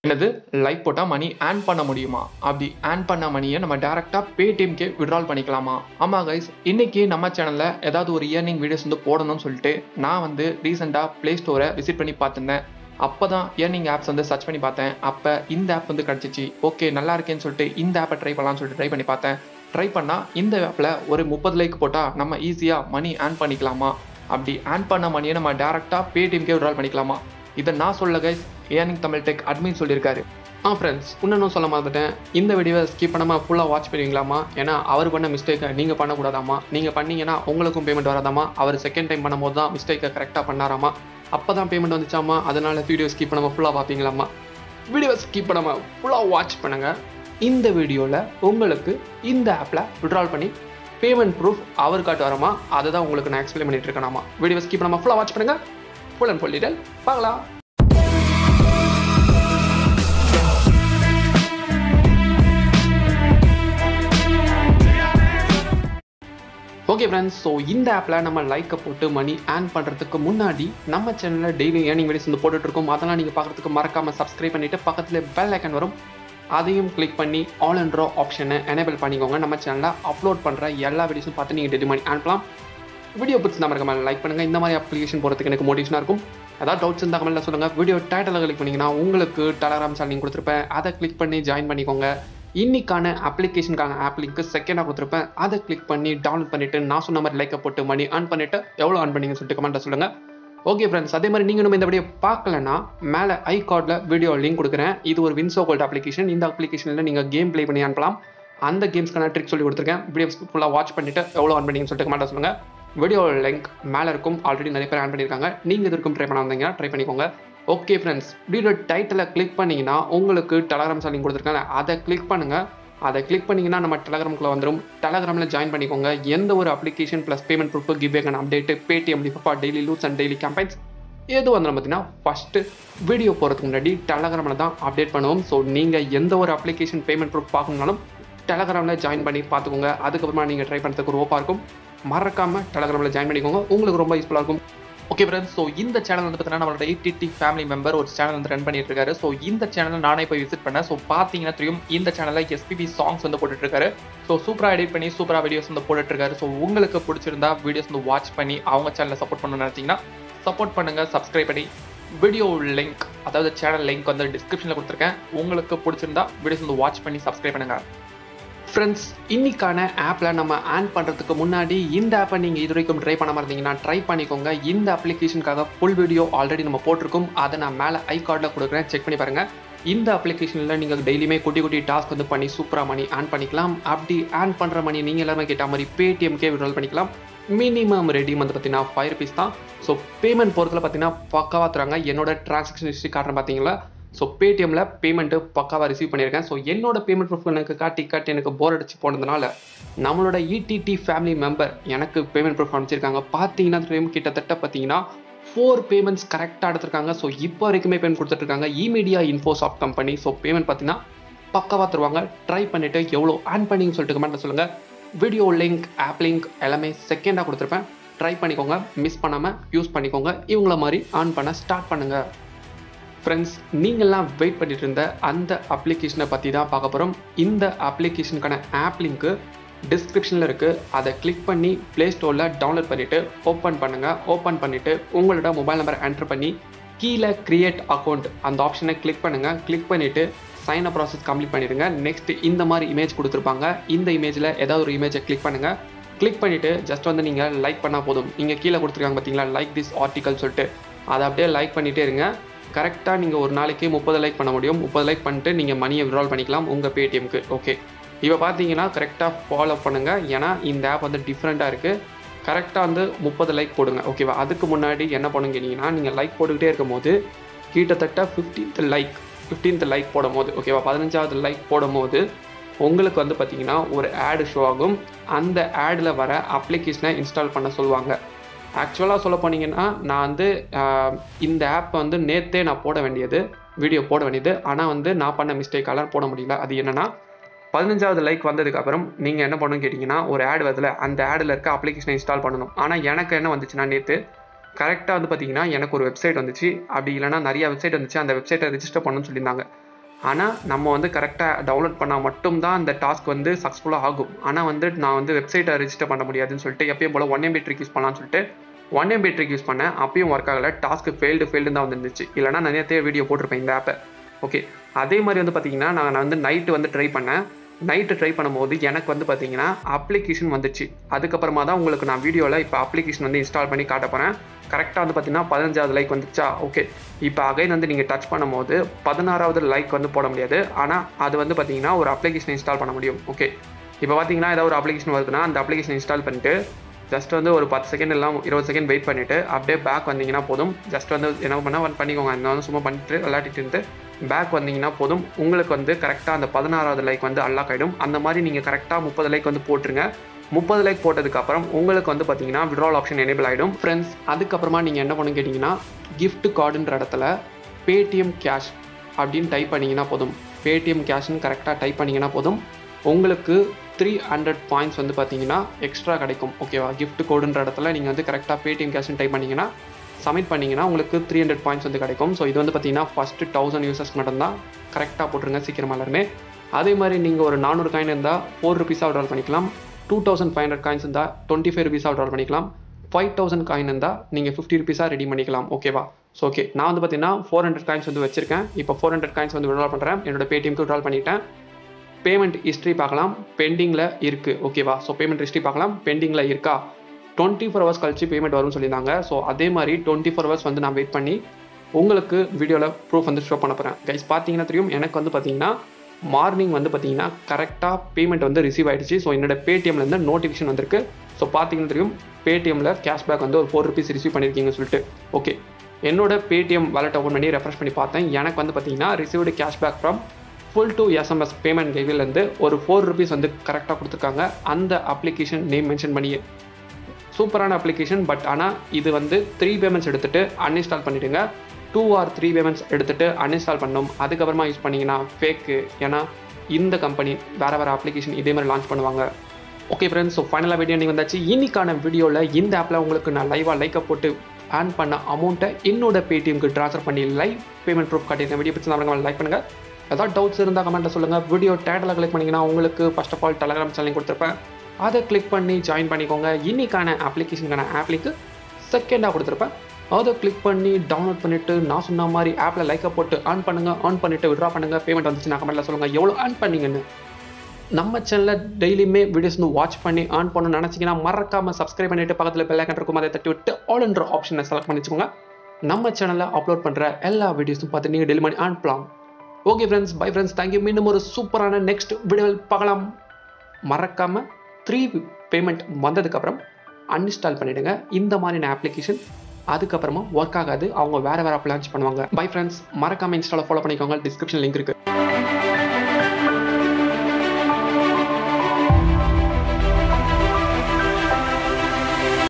என்னது லைக் போட்டால் money earn பண்ண முடியுமா அப்படி ஏர்ன் பண்ண மணியை நம்ம டேரெக்டாக பேடிஎம்கே விட்ரால் பண்ணிக்கலாமா ஆமாம் கைஸ் இன்னைக்கு நம்ம சேனலில் ஏதாவது ஒரு இயர்னிங் வீடியோஸ் வந்து போடணும்னு சொல்லிட்டு நான் வந்து ரீசெண்டாக ப்ளே ஸ்டோரை விசிட் பண்ணி பார்த்துருந்தேன் அப்போ தான் இயர்னிங் ஆப்ஸ் வந்து சர்ச் பண்ணி பார்த்தேன் அப்போ இந்த ஆப் வந்து கிடச்சிச்சு ஓகே நல்லா இருக்கேன்னு சொல்லிட்டு இந்த ஆப்பை ட்ரை பண்ணலாம்னு சொல்லிட்டு ட்ரை பண்ணி பார்த்தேன் ட்ரை பண்ணால் இந்த ஆப்பில் ஒரு முப்பது லைக் போட்டால் நம்ம ஈஸியாக மணி ஏர்ன் பண்ணிக்கலாமா அப்படி ஏர்ன் பண்ண மணியை நம்ம டேரெக்டாக பேடிஎம்கே விட்ரால் பண்ணிக்கலாமா இதை நான் சொல்ல guys earning Tamil tech admin சொல்லியிருக்காரு ஆ ஃப்ரெண்ட்ஸ் இன்னும் சொல்ல மறந்துட்டேன் இந்த வீடியோவை ஸ்கிப் பண்ணாமல் ஃபுல்லாக வாட்ச் பண்ணுவீங்களாமா ஏன்னா அவர் பண்ண மிஸ்டேக்கை நீங்கள் பண்ணக்கூடாதாமா நீங்கள் பண்ணீங்கன்னா உங்களுக்கும் பேமெண்ட் வராதாமா அவர் செகண்ட் டைம் பண்ணும்போது தான் மிஸ்டேக்கை கரெக்டாக பண்ணாராமா அப்போ தான் பேமெண்ட் வந்துச்சாமா அதனால் வீடியோ ஸ்கிப் பண்ணாமல் ஃபுல்லாக பார்ப்பீங்களாமா வீடியோவை ஸ்கிப் பண்ணாமல் ஃபுல்லாக வாட்ச் பண்ணுங்கள் இந்த வீடியோவில் உங்களுக்கு இந்த ஆப்பில் விட்ரால் பண்ணி பேமெண்ட் ப்ரூஃப் அவர் காட்டு வரமா அதை தான் உங்களுக்கு நான் எக்ஸ்பிளைன் பண்ணிட்டு இருக்கேனாமா வீடியோ ஸ்கிப் பண்ணாமல் ஃபுல்லாக வாட்ச் பண்ணுங்கள் ஃபுல் அண்ட் ஃபுல் டீட்டெயில் பார்க்கலாம் ஓகே ஃப்ரெண்ட்ஸ் ஸோ இந்த ஆப்பில் நம்ம லைக்கை போட்டு மணி ஏர்ன் பண்ணுறதுக்கு முன்னாடி நம்ம சேனலில் டெய்லி ஏர்னிங் வீடியோஸ் வந்து போட்டுட்ருக்கோம் அதெல்லாம் நீங்கள் பார்க்குறதுக்கு மறக்காமல் சப்ஸ்கிரைப் பண்ணிவிட்டு பக்கத்தில் பெல் ஐக்கன் வரும் அதையும் கிளிக் பண்ணி ஆல் அண்ட் ரோ ஆப்ஷனை எனேபிள் பண்ணிக்கோங்க நம்ம சேனலில் அப்லோட் பண்ணுற எல்லா வீடியோஸும் பார்த்து நீங்கள் டெய்லி மணி அனுப்பலாம் வீடியோ பிடிச்சி நம்ம இருக்க லைக் பண்ணுங்கள் இந்த மாதிரி அப்ளிகேஷன் போகிறதுக்கு எனக்கு மோட்டிவேஷனாக இருக்கும் ஏதாவது டவுட்ஸ் இருந்தால் கமெண்ட்டில் சொல்லுங்கள் வீடியோ டைட்டில் கிளிக் பண்ணிங்கன்னா உங்களுக்கு டெலகிராம் சேனல் கொடுத்துருப்பேன் அதை கிளிக் பண்ணி ஜாயின் பண்ணிக்கோங்க இன்னைக்கான அப்ளிகேஷனுக்கான ஆப் லிங்க் செகண்டாக கொடுத்துருப்பேன் அதை கிளிக் பண்ணி டவுன்லோட் பண்ணிட்டு நான் சொன்ன மாதிரி லைக்கை போட்டு மணி ஆன் பண்ணிட்டு எவ்வளோ ஆன் பண்ணீங்கன்னு சொல்லிட்டு கமெண்ட்டை சொல்லுங்கள் ஓகே ஃப்ரெண்ட்ஸ் அதே மாதிரி நீங்கள் நம்ம இந்த வீடியோ பார்க்கலன்னா மேலே ஐ கார்டில் வீடியோ லிங்க் கொடுக்குறேன் இது ஒரு வின்சோ கோல்ட் அப்ளிகேஷன் இந்த அப்ளிகேஷனில் நீங்கள் கேம் ப்ளே பண்ணி அனுப்பலாம் அந்த கேம்ஸ்க்கான ட்ரிக் சொல்லி கொடுத்துருக்கேன் வீடியோ ஃபுல்லாக வாட்ச் பண்ணிட்டு எவ்வளோ ஆன் பண்ணீங்கன்னு சொல்லிட்டு கமெண்ட்டை சொல்லுங்கள் வீடியோ லிங்க் மேலே இருக்கும் ஆல்ரெடி நிறைய பேர் ஆன் பண்ணியிருக்காங்க நீங்கள் இது இருக்கும் ட்ரை பண்ண வந்தீங்கன்னா ட்ரை பண்ணிக்கோங்க okay friends video title click பண்ணிங்கன்னா உங்களுக்கு டெலகிராம் சாலிங் கொடுத்துருக்காங்க அதை கிளிக் பண்ணுங்கள் அதை கிளிக் பண்ணிங்கன்னா நம்ம டெலகிராமுக்குள்ள வந்துடும் டெலகிராமில் ஜாயின் பண்ணிக்கோங்க எந்த ஒரு அப்ளிகேஷன் ப்ளஸ் பேமெண்ட் ப்ரூஃப் கிவ்வேக்கான அப்டேட்டு பேடிஎம் லிஃபா டெய்லி லூஸ் அண்ட் டெய்லி கேம்பைன்ஸ் எது வந்து பார்த்தீங்கன்னா ஃபஸ்ட்டு வீடியோ போகிறதுக்கு முன்னாடி டெலகிராமில் தான் அப்டேட் பண்ணுவோம் ஸோ நீங்கள் எந்த ஒரு அப்ளிகேஷன் பேமெண்ட் ப்ரூஃப் பார்க்கணுனாலும் டெலகிராமில் ஜாயின் பண்ணி பார்த்துக்கோங்க அதுக்கப்புறமா நீங்கள் ட்ரை பண்ணுறதுக்கு ரோப்பாக இருக்கும் மறக்காமல் டெலகிராமில் ஜாயின் பண்ணிக்கோங்க உங்களுக்கு ரொம்ப யூஸ்ஃபுல்லாக இருக்கும் ஓகே ஃப்ரெண்ட்ஸ் ஸோ இந்த சேனல் வந்து பார்த்தீங்கன்னா நம்மளோட எயிட்டி ஃபேமிலி மெம்பர் ஒரு சேனல் வந்து ரன் பண்ணிட்டு இருக்காரு ஸோ இந்த சேனல் நானே போய் விசிட் பண்ணேன் ஸோ பார்த்தீங்கன்னா தெரியும் இந்த சேனலில் எஸ்பிபி சாங்ஸ் வந்து போட்டுட்டு இருக்காரு ஸோ சூப்பராக எடிட் பண்ணி சூப்பராக வீடியோஸ் வந்து போட்டுட்டு இருக்காரு ஸோ உங்களுக்கு பிடிச்சிருந்தா வீடியோஸ் வந்து வாட்ச் பண்ணி அவங்க சேனலை சப்போர்ட் பண்ணணும்னு நினச்சிங்கன்னா சப்போர்ட் பண்ணுங்க சப்ஸ்கிரைப் பண்ணி வீடியோ லிங்க் அதாவது சேனல் லிங்க் வந்து டிஸ்கிரிப்ஷனில் கொடுத்துருக்கேன் உங்களுக்கு பிடிச்சிருந்தா வீடியோஸ் வந்து வாட்ச் பண்ணி சப்ஸ்கிரைப் பண்ணுங்க ஃப்ரெண்ட்ஸ் இன்னைக்கான ஆப்பில் நம்ம ஆன் பண்ணுறதுக்கு முன்னாடி இந்த ஆப்பை நீங்கள் இது வரைக்கும் ட்ரை பண்ணாமல் இருந்தீங்கன்னா ட்ரை பண்ணிக்கோங்க இந்த அப்ளிகேஷனுக்காக ஃபுல் வீடியோ ஆல்ரெடி நம்ம போட்டிருக்கோம் அதை நான் மேலே ஐ கார்டில் கொடுக்குறேன் செக் பண்ணி பாருங்கள் இந்த அப்ளிகேஷனில் நீங்கள் டெய்லியுமே குட்டி குட்டி டாஸ்க் வந்து பண்ணி சூப்பராக மணி ஆன் பண்ணிக்கலாம் அப்படி ஆன் பண்ணுற மணி நீங்கள் எல்லாமே கேட்ட மாதிரி பேடிஎம்கே விட்ரால் பண்ணிக்கலாம் மினிமம் ரெடியும் வந்து பார்த்தீங்கன்னா ஃபைவ் ருபீஸ் தான் ஸோ பேமெண்ட் போகிறதுல பார்த்தீங்கன்னா பக்காவாக தராங்க என்னோட டிரான்சாக்ஷன் ஹிஸ்ட்ரி காட்டுறேன் பார்த்தீங்களா ஸோ பேடிஎம்மில் பேமெண்ட்டு பக்காவாக ரிசீவ் பண்ணியிருக்கேன் ஸோ என்னோட பேமெண்ட் ப்ரூஃப் எனக்கு காட்டி காட்டி எனக்கு போர் அடிச்சு போனதுனால நம்மளோட இடிடி ஃபேமிலி மெம்பர் எனக்கு பேமெண்ட் ப்ரூஃப் அனுப்பிச்சிருக்காங்க பார்த்தீங்கன்னா தெரியும் கிட்டத்தட்ட பார்த்தீங்கன்னா ஃபோர் பேமெண்ட்ஸ் கரெக்டாக எடுத்திருக்காங்க ஸோ இப்போ வரைக்குமே பேமெண்ட் கொடுத்துட்ருக்காங்க imedia Infosoft company so payment பார்த்தீங்கன்னா பக்காவாக தருவாங்க ட்ரை பண்ணிவிட்டு எவ்வளோ ஆன் பண்ணிங்கன்னு சொல்லிட்டு கமெண்ட்டில் சொல்லுங்கள் வீடியோ லிங்க் ஆப் லிங்க் எல்லாமே செகண்டாக கொடுத்துருப்பேன் ட்ரை பண்ணிக்கோங்க மிஸ் பண்ணாமல் யூஸ் பண்ணிக்கோங்க இவங்கள மாதிரி ஆன் பண்ண ஸ்டார்ட் பண்ணுங்கள் ஃப்ரெண்ட்ஸ் நீங்கள்லாம் வெயிட் பண்ணிட்டு இருந்த அந்த அப்ளிகேஷனை பற்றி தான் பார்க்க போகிறோம் இந்த அப்ளிகேஷனுக்கான ஆப் லிங்க்கு டிஸ்கிரிப்ஷனில் இருக்குது அதை கிளிக் பண்ணி ப்ளே ஸ்டோரில் டவுன்லோட் பண்ணிவிட்டு ஓப்பன் பண்ணுங்கள் ஓப்பன் பண்ணிவிட்டு உங்களோட மொபைல் நம்பர் என்டர் பண்ணி கீழே க்ரியேட் அக்கௌண்ட் அந்த ஆப்ஷனை கிளிக் பண்ணுங்கள் கிளிக் பண்ணிவிட்டு சைன் அப் ப்ராசஸ் கம்ப்ளீட் பண்ணிடுங்க நெக்ஸ்ட் இந்த மாதிரி இமேஜ் கொடுத்துருப்பாங்க இந்த இமேஜில் ஏதாவது ஒரு இமேஜை கிளிக் பண்ணுங்கள் கிளிக் பண்ணிவிட்டு ஜஸ்ட் வந்து நீங்கள் லைக் பண்ணால் போதும் நீங்கள் கீழே கொடுத்துருக்காங்க பார்த்தீங்களா லைக் திஸ் ஆர்டிக்கல் சொல்லிட்டு அதை அப்படியே லைக் பண்ணிகிட்டே இருங்க கரெக்டாக நீங்கள் ஒரு நாளைக்கு முப்பது லைக் பண்ண முடியும் முப்பது லைக் பண்ணிட்டு நீங்கள் மணியை விட்ரால் பண்ணிக்கலாம் உங்கள் பேடிஎம்க்கு ஓகே இப்போ பார்த்தீங்கன்னா கரெக்டாக ஃபாலோ பண்ணுங்கள் ஏன்னா இந்த ஆப் வந்து டிஃப்ரெண்ட்டாக இருக்குது கரெக்டாக வந்து முப்பது லைக் போடுங்க ஓகேவா அதுக்கு முன்னாடி என்ன பண்ணுங்க கேட்டிங்கன்னா நீங்கள் லைக் போட்டுக்கிட்டே இருக்கும் போது கிட்டத்தட்ட ஃபிஃப்டீன்த் லைக் ஃபிஃப்டீன்த் லைக் போடும் போது ஓகேவா பதினஞ்சாவது லைக் போடும் போது உங்களுக்கு வந்து பார்த்தீங்கன்னா ஒரு ஆடு ஷோ ஆகும் அந்த ஆடில் வர அப்ளிகேஷனை இன்ஸ்டால் பண்ண சொல்லுவாங்க ஆக்சுவலாக சொல்ல போனீங்கன்னா நான் வந்து இந்த ஆப் வந்து நேற்றே நான் போட வேண்டியது வீடியோ போட வேண்டியது ஆனால் வந்து நான் பண்ண மிஸ்டேக்கால போட முடியல அது என்னென்னா பதினஞ்சாவது லைக் வந்ததுக்கப்புறம் நீங்கள் என்ன பண்ணணும் கேட்டிங்கன்னா ஒரு ஆட் வருதுல அந்த ஆடில் இருக்க அப்ளிகேஷனை இன்ஸ்டால் பண்ணணும் ஆனால் எனக்கு என்ன வந்துச்சுன்னா நேற்று கரெக்டாக வந்து பார்த்தீங்கன்னா எனக்கு ஒரு வெப்சைட் வந்துச்சு அப்படி இல்லைனா நிறைய வெப்சைட் வந்துச்சு அந்த வெப்சைட்டை ரிஜிஸ்டர் பண்ணணும்னு சொல்லியிருந்தாங்க ஆனால் நம்ம வந்து கரெக்டாக டவுன்லோட் பண்ணால் மட்டும்தான் அந்த டாஸ்க் வந்து சக்ஸஸ்ஃபுல்லாக ஆகும் ஆனால் வந்து நான் வந்து வெப்சைட்டை ரெஜிஸ்டர் பண்ண முடியாதுன்னு சொல்லிட்டு எப்பயும் போல் ஒன் எம்பி ட்ரிக் யூஸ் பண்ணலாம்னு சொல்லிட்டு ஒன் எம்பி ட்ரிக் யூஸ் பண்ணேன் அப்பயும் ஒர்க் ஆகலை டாஸ்க்கு ஃபெயில்டு ஃபெயில்டு தான் வந்துருந்துச்சு இல்லைனா நான் நேரத்தையே வீடியோ போட்டிருப்பேன் இந்த ஆப்பை ஓகே அதே மாதிரி வந்து பார்த்தீங்கன்னா நான் வந்து நைட்டு வந்து ட்ரை பண்ணேன் நைட்டு ட்ரை பண்ணும்போது எனக்கு வந்து பார்த்தீங்கன்னா அப்ளிகேஷன் வந்துச்சு அதுக்கப்புறமா தான் உங்களுக்கு நான் வீடியோவில் இப்போ அப்ளிகேஷன் வந்து இன்ஸ்டால் பண்ணி காட்ட போகிறேன் கரெக்டாக வந்து பார்த்தீங்கன்னா பதினஞ்சாவது லைக் வந்துச்சா ஓகே இப்போ அகைன் வந்து நீங்கள் டச் பண்ணும்போது பதினாறாவது லைக் வந்து போட முடியாது ஆனால் அது வந்து பார்த்தீங்கன்னா ஒரு அப்ளிகேஷன் இன்ஸ்டால் பண்ண முடியும் ஓகே இப்போ பார்த்தீங்கன்னா ஏதாவது ஒரு அப்ளிகேஷன் வருதுன்னா அந்த அப்ளிகேஷன் இன்ஸ்டால் பண்ணிட்டு ஜஸ்ட் வந்து ஒரு பத்து செகண்ட் எல்லாம் இருபது செகண்ட் வெயிட் பண்ணிவிட்டு அப்படியே பேக் வந்தீங்கன்னா போதும் ஜஸ்ட் வந்து என்ன பண்ணால் வந்து பண்ணிக்கோங்க அந்த வந்து சும்மா பண்ணிட்டு விளையாட்டிட்டு இருந்து பேக் வந்தீங்கன்னா போதும் உங்களுக்கு வந்து கரெக்டாக அந்த பதினாறாவது லைக் வந்து அல்லாக் ஆகிடும் அந்த மாதிரி நீங்கள் கரெக்டாக முப்பது லைக் வந்து போட்டுருங்க முப்பது லைக் போட்டதுக்கப்புறம் உங்களுக்கு வந்து பார்த்தீங்கன்னா விட்ரால் ஆப்ஷன் எனேபிள் ஆகிடும் ஃப்ரெண்ட்ஸ் அதுக்கப்புறமா நீங்கள் என்ன பண்ணு கேட்டிங்கன்னா கிஃப்ட் கார்டுன்ற இடத்துல பேடிஎம் கேஷ் அப்படின்னு டைப் பண்ணிங்கன்னா போதும் பேடிஎம் கேஷ்னு கரெக்டாக டைப் பண்ணிங்கன்னா போதும் உங்களுக்கு த்ரீ ஹண்ட்ரட் பாயிண்ட்ஸ் வந்து பார்த்தீங்கன்னா எக்ஸ்ட்ரா கிடைக்கும் ஓகேவா கிஃப்ட் கோடுன்ற இடத்துல நீங்கள் வந்து கரெக்டாக பேடிஎம் கேஷ்னு டைப் பண்ணிங்கன்னா சப்மிட் பண்ணிங்கன்னா உங்களுக்கு த்ரீ ஹண்ட்ரட் பாயிண்ட்ஸ் வந்து கிடைக்கும் ஸோ இது வந்து பார்த்தீங்கன்னா ஃபஸ்ட்டு தௌசண்ட் யூசர்ஸ் மட்டும்தான் கரெக்டாக போட்டுருங்க சீக்கிரமாக எல்லாருமே அதே மாதிரி நீங்கள் ஒரு நானூறு காயின் இருந்தால் ஃபோர் ருபீஸாக விட்ரால் பண்ணிக்கலாம் two thousand five hundred coins இருந்தால் டுவெண்ட்டி ஃபைவ் ருபீஸாக விட்ரால் பண்ணிக்கலாம் ஃபைவ் தௌசண்ட் காயின் இருந்தால் நீங்கள் ஃபிஃப்டி ருபீஸாக ரெடி பண்ணிக்கலாம் ஓகேவா ஸோ ஓகே நான் வந்து பார்த்தீங்கன்னா ஃபோர் ஹண்ட்ரட் காயின்ஸ் வந்து வச்சிருக்கேன் இப்போ ஃபோர் ஹண்ட்ரட் காயின்ஸ் வந்து விட்ரால் பண்ணுறேன் என்னோட பேடிஎம்க்கு விட்ரால் பண்ணிட்டேன் பேமெண்ட் ஹிஸ்ட்ரி பார்க்கலாம் பெண்டிங்கில் இருக்குது ஓகேவா ஸோ பேமெண்ட் ஹிஸ்ட்ரி பார்க்கலாம் பெண்டிங்கில் இருக்கா டுவெண்ட்டி ஃபோர் ஹவர்ஸ் கழிச்சு பேமெண்ட் வரும்னு சொல்லியிருந்தாங்க ஸோ அதே மாதிரி டுவெண்ட்டி ஃபோர் ஹவர்ஸ் வந்து நான் வெயிட் பண்ணி உங்களுக்கு வீடியோவில் ப்ரூஃப் வந்து ஷோ பண்ண போகிறேன் கைஸ் பார்த்தீங்கன்னா தெரியும் எனக்கு வந்து பார்த்தீங்கன்னா மார்னிங் வந்து பார்த்தீங்கன்னா கரெக்டாக பேமெண்ட் வந்து ரிசீவ் ஆகிடுச்சு ஸோ என்னோட பேடிஎம்லேருந்து நோட்டிஃபிகேஷன் வந்திருக்கு ஸோ பார்த்தீங்கன்னா தெரியும் பேடிஎம்மில் கேஷ்பேக் வந்து ஒரு ஃபோர் ருபீஸ் ரிசீவ் பண்ணியிருக்கீங்கன்னு சொல்லிட்டு ஓகே என்னோட பேடிஎம் வாலெட் ஓப்பன் பண்ணி ரெஃப்ரெஷ் பண்ணி பார்த்தேன் எனக்கு வந்து பார்த்தீங்கன்னா received cashback from full to SMS payment கைவிலேருந்து ஒரு ஃபோர் ருபீஸ் வந்து கரெக்டாக கொடுத்துருக்காங்க அந்த அப்ளிகேஷன் நேம் மென்ஷன் பண்ணியே சூப்பரான அப்ளிகேஷன் பட் ஆனால் இது வந்து த்ரீ பேமெண்ட்ஸ் எடுத்துகிட்டு அன்இன்ஸ்டால் பண்ணிவிடுங்க டூ ஆர் த்ரீ பேமெண்ட்ஸ் எடுத்துகிட்டு அன்இன்ஸ்டால் பண்ணணும் அதுக்கப்புறமா யூஸ் பண்ணிங்கன்னா ஃபேக்கு ஏன்னா இந்த கம்பெனி வேறு வேறு அப்ளிகேஷன் இதே மாதிரி லான்ச் பண்ணுவாங்க ஓகே ஃப்ரெண்ட்ஸ் ஸோ ஃபைனலாக வீடியோ நீங்கள் வந்தாச்சு இன்னைக்கான வீடியோவில் இந்த ஆப்பில் உங்களுக்கு நான் லைவாக லைக்கை போட்டு ஆன் பண்ண அமௌண்ட்டை என்னோட பேடிஎம்க்கு ட்ரான்ஸ்ஃபர் பண்ணி லைவ் பேமெண்ட் ப்ரூஃப் காட்டியிருக்கேன் வீடியோ பிடிச்சி நம்ம லைக் பண்ணுங்கள் ஏதாவது டவுட்ஸ் இருந்தால் கமெண்ட்டில் சொல்லுங்கள் வீடியோ டேட்டில் கிளிக் பண்ணிங்கன்னா உங்களுக்கு first of all Telegram channel கொடுத்துருப்பேன் அதை கிளிக் பண்ணி ஜாயின் பண்ணிக்கோங்க இன்னைக்கான அப்ளிகேஷனுக்கான ஆப்லிக்கு செகண்டாக கொடுத்துருப்பேன் அதை கிளிக் பண்ணி டவுன்லோட் பண்ணிவிட்டு நான் சொன்ன மாதிரி ஆப்பில் லைக்கை போட்டு ஆன் பண்ணுங்கள் ஆன் பண்ணிவிட்டு விட்ரா பண்ணுங்கள் பேமெண்ட் வந்துச்சு நான் கமெண்ட்டில் சொல்லுங்கள் எவ்வளோ ஆன் பண்ணீங்கன்னு நம்ம சேனலில் டெய்லியுமே வீடியோஸ் வந்து வாட்ச் பண்ணி ஆன் பண்ணணும்னு நினச்சிங்கன்னா மறக்காமல் சப்ஸ்கிரைப் பண்ணிவிட்டு பக்கத்தில் பெல் ஐக்கன் இருக்கும் அதை தட்டி விட்டு ஆல் என்ற ஆப்ஷனை செலக்ட் பண்ணி வச்சுக்கோங்க நம்ம சேனலில் அப்லோட் பண்ணுற எல்லா வீடியோஸும் பார்த்து நீங்கள் டெய்லி பண்ணி ஆன் பண்ணலாம் okay friends bye friends thank you மீண்டும் ஒரு சூப்பரான நெக்ஸ்ட் வீடியோவில் பார்க்கலாம் மறக்காமல் த்ரீ பேமெண்ட் வந்ததுக்கப்புறம் அன்இன்ஸ்டால் பண்ணிவிடுங்க இந்த மாதிரியான அப்ளிகேஷன் அதுக்கப்புறமா ஒர்க் ஆகாது அவங்க வேறு வேறு லான்ச் பண்ணுவாங்க பை ஃப்ரெண்ட்ஸ் மறக்காமல் இன்ஸ்டாவில் ஃபாலோ பண்ணிக்கோங்க டிஸ்கிரிப்ஷன் லிங்க் இருக்குது